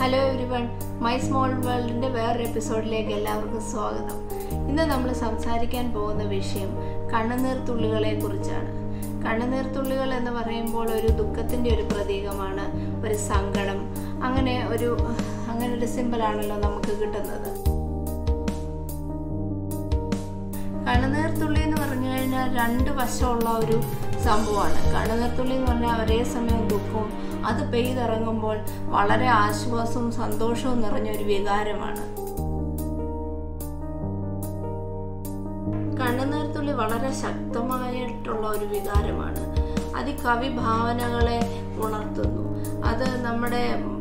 hello everyone my small വേൾഡിൻ്റെ വേറൊരു എപ്പിസോഡിലേക്ക് എല്ലാവർക്കും സ്വാഗതം ഇന്ന് നമ്മൾ സംസാരിക്കാൻ പോകുന്ന വിഷയം കണ്ണുനീർ തുള്ളികളെ കുറിച്ചാണ് കണ്ണുനീർ തുള്ളികൾ എന്ന് പറയുമ്പോൾ ഒരു ദുഃഖത്തിൻ്റെ ഒരു പ്രതീകമാണ് ഒരു സങ്കടം അങ്ങനെ ഒരു അങ്ങനെ ഒരു സിമ്പിളാണല്ലോ നമുക്ക് കിട്ടുന്നത് കണ്ണുനീർത്തുള്ളി എന്ന് പറഞ്ഞു കഴിഞ്ഞാൽ രണ്ട് വശമുള്ള ഒരു സംഭവമാണ് കണ്ണുനീർത്തുള്ളി എന്ന് പറഞ്ഞാൽ ഒരേ സമയം ദുഃഖവും അത് പെയ്തിറങ്ങുമ്പോൾ വളരെ ആശ്വാസവും സന്തോഷവും നിറഞ്ഞ ഒരു വികാരമാണ് കണ്ണുനീർത്തുള്ളി വളരെ ശക്തമായിട്ടുള്ള ഒരു വികാരമാണ് അത് ഈ കവി ഭാവനകളെ ഉണർത്തുന്നു അത് നമ്മുടെ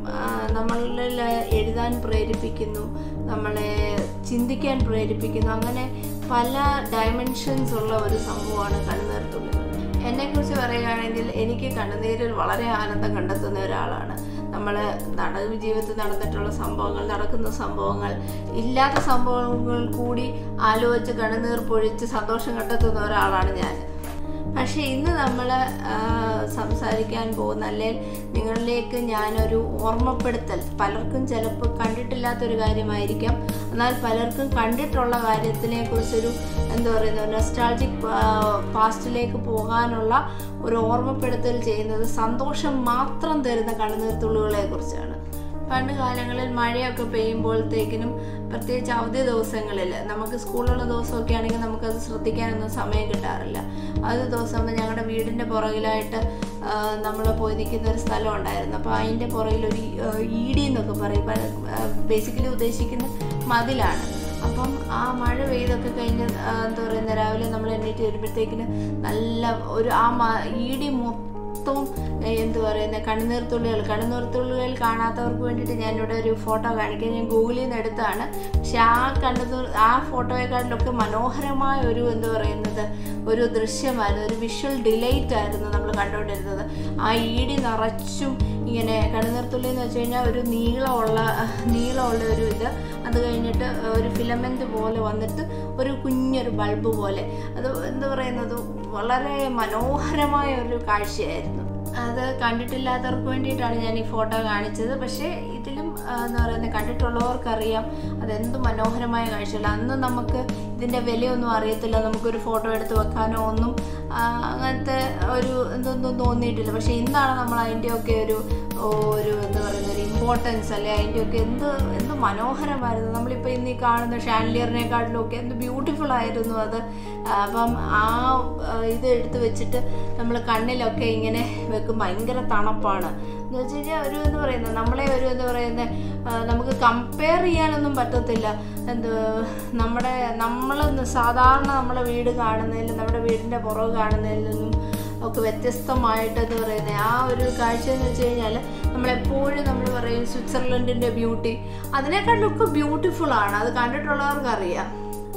നമ്മളിൽ എഴുതാൻ പ്രേരിപ്പിക്കുന്നു നമ്മളെ ചിന്തിക്കാൻ പ്രേരിപ്പിക്കുന്നു അങ്ങനെ പല ഡയമെൻഷൻസ് ഉള്ള ഒരു സംഭവമാണ് കണ്ണുനീർത്തുള്ളികൾ എന്നെക്കുറിച്ച് പറയുകയാണെങ്കിൽ എനിക്ക് കണ്ണുനീരിൽ വളരെ ആനന്ദം കണ്ടെത്തുന്ന ഒരാളാണ് നമ്മൾ നട ജീവിതത്തിൽ നടന്നിട്ടുള്ള സംഭവങ്ങൾ നടക്കുന്ന സംഭവങ്ങൾ ഇല്ലാത്ത സംഭവങ്ങൾ കൂടി ആലോചിച്ച് കണ്ണുനീർ പൊഴിച്ച് സന്തോഷം കണ്ടെത്തുന്ന ഒരാളാണ് ഞാൻ പക്ഷേ ഇന്ന് നമ്മൾ സംസാരിക്കാൻ പോകുന്ന അല്ലെങ്കിൽ നിങ്ങളിലേക്ക് ഞാനൊരു ഓർമ്മപ്പെടുത്തൽ പലർക്കും ചിലപ്പോൾ കണ്ടിട്ടില്ലാത്തൊരു കാര്യമായിരിക്കാം എന്നാൽ പലർക്കും കണ്ടിട്ടുള്ള കാര്യത്തിനെ കുറിച്ചൊരു എന്താ പറയുന്നത് നെസ്റ്റാൾജിക് പാസ്റ്റിലേക്ക് പോകാനുള്ള ഒരു ഓർമ്മപ്പെടുത്തൽ ചെയ്യുന്നത് സന്തോഷം മാത്രം തരുന്ന കണ്ണുനീർത്തുള്ളുകളെ കുറിച്ചാണ് പണ്ട് കാലങ്ങളിൽ മഴയൊക്കെ പെയ്യുമ്പോഴത്തേക്കിനും പ്രത്യേകിച്ച് അവധി ദിവസങ്ങളിൽ നമുക്ക് സ്കൂളുള്ള ദിവസമൊക്കെ ആണെങ്കിൽ നമുക്കത് ശ്രദ്ധിക്കാനൊന്നും സമയം കിട്ടാറില്ല അവധി ദിവസം ഞങ്ങളുടെ വീടിൻ്റെ പുറകിലായിട്ട് നമ്മൾ പോയി നിൽക്കുന്ന ഒരു സ്ഥലം ഉണ്ടായിരുന്നു അപ്പോൾ അതിൻ്റെ പുറകിൽ ഒരു ഈടി എന്നൊക്കെ പറയും ബേസിക്കലി ഉദ്ദേശിക്കുന്ന മതിലാണ് അപ്പം ആ മഴ പെയ്തൊക്കെ കഴിഞ്ഞ് എന്താ പറയുന്ന രാവിലെ നമ്മൾ എണ്ണീറ്റ് വരുമ്പോഴത്തേക്കിന് നല്ല ഒരു ആ ഈടി മൊത്തം എന്ത് പറയുന്നത് കണ്ണുനീർത്തുള്ളികൾ കണ്ണുനീർത്തുള്ളികൾ കാണാത്തവർക്ക് വേണ്ടിയിട്ട് ഞാനിവിടെ ഒരു ഫോട്ടോ കാണിക്കാം ഞാൻ ഗൂഗിളിൽ നിന്ന് എടുത്താണ് പക്ഷെ ആ കണ്ണുനീർ ആ ഫോട്ടോയെക്കാട്ടിലൊക്കെ മനോഹരമായ ഒരു എന്താ പറയുന്നത് ഒരു ദൃശ്യമായിരുന്നു ഒരു വിഷ്വൽ ഡിലൈറ്റ് ആയിരുന്നു നമ്മൾ കണ്ടുകൊണ്ടിരുന്നത് ആ ഈടി നിറച്ചും ഇങ്ങനെ കണ്ണുനീർത്തുള്ളി എന്ന് വെച്ച് കഴിഞ്ഞാൽ ഒരു നീളമുള്ള നീളമുള്ള ഒരു ഇത് അത് കഴിഞ്ഞിട്ട് ഒരു ഫിലമെൻ്റ് പോലെ വന്നിട്ട് ഒരു കുഞ്ഞൊരു ബൾബ് പോലെ അത് എന്താ പറയുന്നത് വളരെ മനോഹരമായ ഒരു കാഴ്ചയായിരുന്നു അത് കണ്ടിട്ടില്ലാത്തവർക്ക് വേണ്ടിയിട്ടാണ് ഞാൻ ഈ ഫോട്ടോ കാണിച്ചത് പക്ഷേ ഇതിലും എന്താ പറയുന്നത് കണ്ടിട്ടുള്ളവർക്കറിയാം അതെന്ത് മനോഹരമായ കാഴ്ചയല്ല അന്ന് നമുക്ക് ഇതിൻ്റെ വിലയൊന്നും അറിയത്തില്ല നമുക്കൊരു ഫോട്ടോ എടുത്ത് വെക്കാനോ ഒന്നും അങ്ങനത്തെ ഒരു എന്തൊന്നും തോന്നിയിട്ടില്ല പക്ഷേ ഇന്നാണ് നമ്മൾ അതിൻ്റെയൊക്കെ ഒരു ഒരു എന്താ പറയുന്ന ഒരു ഇമ്പോർട്ടൻസ് അല്ലെ അതിൻ്റെയൊക്കെ എന്ത് എന്ത് മനോഹരമായിരുന്നു നമ്മളിപ്പോൾ ഇന്ന് ഈ കാണുന്ന ഷാൻലിയറിനെക്കാട്ടിലും ഒക്കെ എന്ത് ബ്യൂട്ടിഫുൾ ആയിരുന്നു അത് അപ്പം ആ ഇത് എടുത്ത് വെച്ചിട്ട് നമ്മൾ കണ്ണിലൊക്കെ ഇങ്ങനെ വെക്കും ഭയങ്കര തണുപ്പാണ് എന്ന് വെച്ച് കഴിഞ്ഞാൽ ഒരു എന്ന് പറയുന്നത് നമ്മളെ ഒരു എന്താ പറയുന്നത് നമുക്ക് കമ്പയർ ചെയ്യാനൊന്നും പറ്റത്തില്ല എന്ത് നമ്മുടെ നമ്മൾ സാധാരണ നമ്മളെ വീട് കാണുന്നതിലും നമ്മുടെ വീടിൻ്റെ പുറകെ കാണുന്നതിൽ നിന്നും ഒക്കെ വ്യത്യസ്തമായിട്ട് എന്ന് പറയുന്നത് ആ ഒരു കാഴ്ച എന്ന് വെച്ച് കഴിഞ്ഞാൽ നമ്മളെപ്പോഴും നമ്മൾ പറയും സ്വിറ്റ്സർലൻഡിൻ്റെ ബ്യൂട്ടി അതിനേക്കാളൊക്കെ ബ്യൂട്ടിഫുൾ ആണ് അത് കണ്ടിട്ടുള്ളവർക്ക് അറിയാം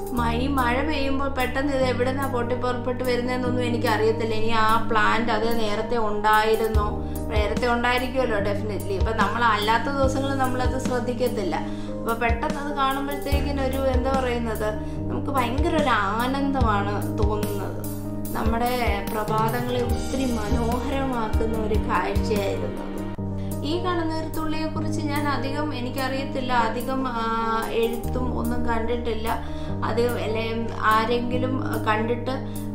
ഈ മഴ പെയ്യുമ്പോൾ പെട്ടെന്ന് ഇത് എവിടെ നിന്നാണ് പൊട്ടിപ്പുറപ്പെട്ട് വരുന്നതെന്നൊന്നും എനിക്ക് അറിയത്തില്ല ഇനി ആ പ്ലാന്റ് അത് നേരത്തെ ഉണ്ടായിരുന്നോ നേരത്തെ ഉണ്ടായിരിക്കുമല്ലോ ഡെഫിനറ്റ്ലി ഇപ്പം നമ്മൾ അല്ലാത്ത ദിവസങ്ങളിൽ നമ്മളത് ശ്രദ്ധിക്കത്തില്ല അപ്പോൾ പെട്ടെന്ന് അത് കാണുമ്പോഴത്തേക്കിനും ഒരു എന്താ പറയുന്നത് നമുക്ക് ഭയങ്കര ഒരു ആനന്ദമാണ് തോന്നുന്നത് നമ്മുടെ പ്രഭാതങ്ങളെ ഒത്തിരി മനോഹരമാക്കുന്ന ഒരു കാഴ്ചയായിരുന്നു ഈ കണ്ണുനീർത്തുള്ളിയെ കുറിച്ച് ഞാൻ അധികം എനിക്കറിയത്തില്ല അധികം എഴുത്തും ഒന്നും കണ്ടിട്ടില്ല അത് അല്ലെ ആരെങ്കിലും കണ്ടിട്ട്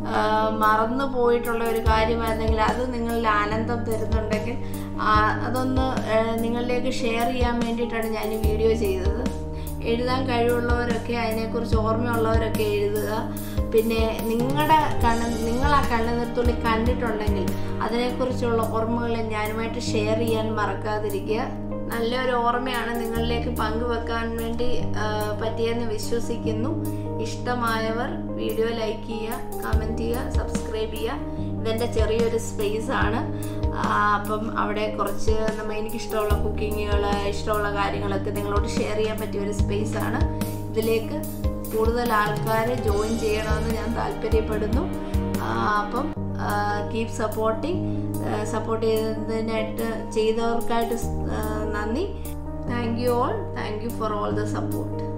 മറന്നു പോയിട്ടുള്ള ഒരു കാര്യമായിരുന്നെങ്കിൽ അത് നിങ്ങളിൽ ആനന്ദം തരുന്നുണ്ടെങ്കിൽ അതൊന്ന് നിങ്ങളിലേക്ക് ഷെയർ ചെയ്യാൻ വേണ്ടിയിട്ടാണ് ഞാൻ ഈ വീഡിയോ ചെയ്തത് എഴുതാൻ കഴിവുള്ളവരൊക്കെ അതിനെക്കുറിച്ച് ഓർമ്മയുള്ളവരൊക്കെ എഴുതുക പിന്നെ നിങ്ങളുടെ കണ്ണ് നിങ്ങൾ ആ കണ്ണുനീർത്തുള്ളി കണ്ടിട്ടുണ്ടെങ്കിൽ അതിനെക്കുറിച്ചുള്ള ഓർമ്മകൾ ഞാനുമായിട്ട് ഷെയർ ചെയ്യാൻ മറക്കാതിരിക്കുക നല്ലൊരു ഓർമ്മയാണ് നിങ്ങളിലേക്ക് പങ്കുവെക്കാൻ വേണ്ടി പറ്റിയെന്ന് വിശ്വസിക്കുന്നു ഇഷ്ടമായവർ വീഡിയോ ലൈക്ക് ചെയ്യുക കമൻറ്റ് ചെയ്യുക സബ്സ്ക്രൈബ് ചെയ്യുക ഇതെൻ്റെ ചെറിയൊരു സ്പേസ് ആണ് അപ്പം അവിടെ കുറച്ച് നമ്മൾ എനിക്കിഷ്ടമുള്ള കുക്കിങ്ങുകൾ ഇഷ്ടമുള്ള കാര്യങ്ങളൊക്കെ നിങ്ങളോട് ഷെയർ ചെയ്യാൻ പറ്റിയ ഒരു സ്പേസ് ആണ് ഇതിലേക്ക് കൂടുതൽ ആൾക്കാരെ ജോയിൻ ചെയ്യണമെന്ന് ഞാൻ താല്പര്യപ്പെടുന്നു അപ്പം കീപ് സപ്പോർട്ടിങ് സപ്പോർട്ട് ചെയ്തതിനായിട്ട് ചെയ്തവർക്കായിട്ട് നന്ദി thank you all thank you for all the support